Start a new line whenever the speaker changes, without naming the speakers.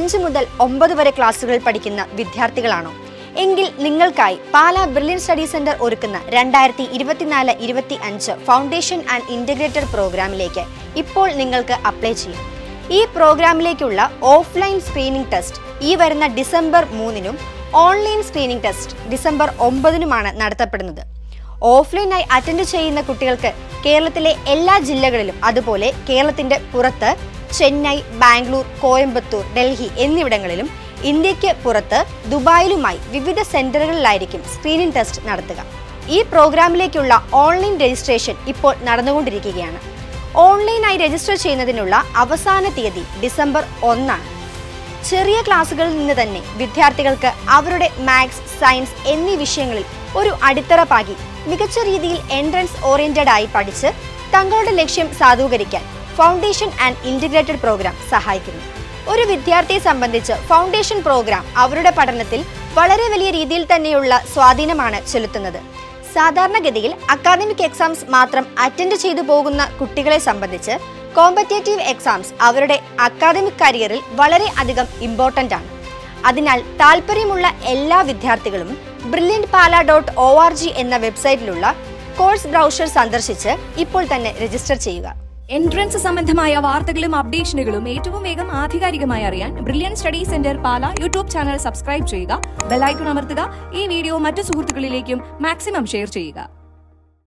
അഞ്ച് മുതൽ ഒമ്പത് വരെ ക്ലാസ്സുകളിൽ പഠിക്കുന്ന വിദ്യാർത്ഥികളാണോ എങ്കിൽ നിങ്ങൾക്കായി പാലാ ബ്രില്യൻ സ്റ്റഡി സെന്റർ ഒരുക്കുന്ന രണ്ടായിരത്തി ഇരുപത്തിനാല് ഇരുപത്തി അഞ്ച് ഫൗണ്ടേഷൻ ആൻഡ് ഇന്റഗ്രേറ്റഡ് പ്രോഗ്രാമിലേക്ക് ഇപ്പോൾ നിങ്ങൾക്ക് അപ്ലൈ ചെയ്യാം ഈ പ്രോഗ്രാമിലേക്കുള്ള ഓഫ്ലൈൻ സ്ക്രീനിംഗ് ടെസ്റ്റ് ഈ വരുന്ന ഡിസംബർ മൂന്നിനും ഓൺലൈൻ സ്ക്രീനിംഗ് ടെസ്റ്റ് ഡിസംബർ ഒമ്പതിനുമാണ് നടത്തപ്പെടുന്നത് ഓഫ്ലൈനായി അറ്റൻഡ് ചെയ്യുന്ന കുട്ടികൾക്ക് കേരളത്തിലെ എല്ലാ ജില്ലകളിലും അതുപോലെ കേരളത്തിന്റെ പുറത്ത് ചെന്നൈ ബാംഗ്ലൂർ കോയമ്പത്തൂർ ഡൽഹി എന്നിവിടങ്ങളിലും ഇന്ത്യക്ക് പുറത്ത് ദുബായിലുമായി വിവിധ സെന്ററുകളിലായിരിക്കും സ്ക്രീനിംഗ് ടെസ്റ്റ് നടത്തുക ഈ പ്രോഗ്രാമിലേക്കുള്ള ഓൺലൈൻ രജിസ്ട്രേഷൻ ഇപ്പോൾ നടന്നുകൊണ്ടിരിക്കുകയാണ് ഓൺലൈനായി രജിസ്റ്റർ ചെയ്യുന്നതിനുള്ള അവസാന തീയതി ഡിസംബർ ഒന്നാണ് ചെറിയ ക്ലാസ്സുകളിൽ നിന്ന് തന്നെ വിദ്യാർത്ഥികൾക്ക് അവരുടെ മാത്സ് സയൻസ് എന്നീ വിഷയങ്ങളിൽ ഒരു അടിത്തറ പാകി മികച്ച രീതിയിൽ എൻട്രൻസ് ഓറിയന്റഡ് ആയി പഠിച്ച് തങ്ങളുടെ ലക്ഷ്യം സാധൂകരിക്കാൻ ഫൗണ്ടേഷൻ ആൻഡ് ഇന്റഗ്രേറ്റഡ് പ്രോഗ്രാം സഹായിക്കുന്നു ഒരു വിദ്യാർത്ഥിയെ സംബന്ധിച്ച് ഫൗണ്ടേഷൻ പ്രോഗ്രാം അവരുടെ പഠനത്തിൽ വളരെ വലിയ രീതിയിൽ തന്നെയുള്ള സ്വാധീനമാണ് ചെലുത്തുന്നത് സാധാരണഗതിയിൽ അക്കാദമിക് എക്സാംസ് മാത്രം അറ്റൻഡ് ചെയ്തു പോകുന്ന കുട്ടികളെ സംബന്ധിച്ച് കോമ്പറ്റേറ്റീവ് എക്സാംസ് അവരുടെ അക്കാദമിക് കരിയറിൽ വളരെ അധികം ഇമ്പോർട്ടൻ്റ് ആണ് അതിനാൽ താല്പര്യമുള്ള എല്ലാ വിദ്യാർത്ഥികളും brilliant Pala dot O R G എന്ന വെബ്സൈറ്റിലുള്ള കോഴ്സ് ബ്രൗഷർ സന്ദർശിച്ച് ഇപ്പോൾ തന്നെ രജിസ്റ്റർ ചെയ്യുക
എൻട്രൻസ് സംബന്ധമായ വാർത്തകളും അപ്ഡേഷനുകളും ഏറ്റവും വേഗം ആധികാരികമായി അറിയാൻ Brilliant Study Centre Pala YouTube channel subscribe ചെയ്യുക ബെലൈക്കൺ അമർത്തുക ഈ വീഡിയോ മറ്റു സുഹൃത്തുക്കളിലേക്കും മാക്സിമം ഷെയർ ചെയ്യുക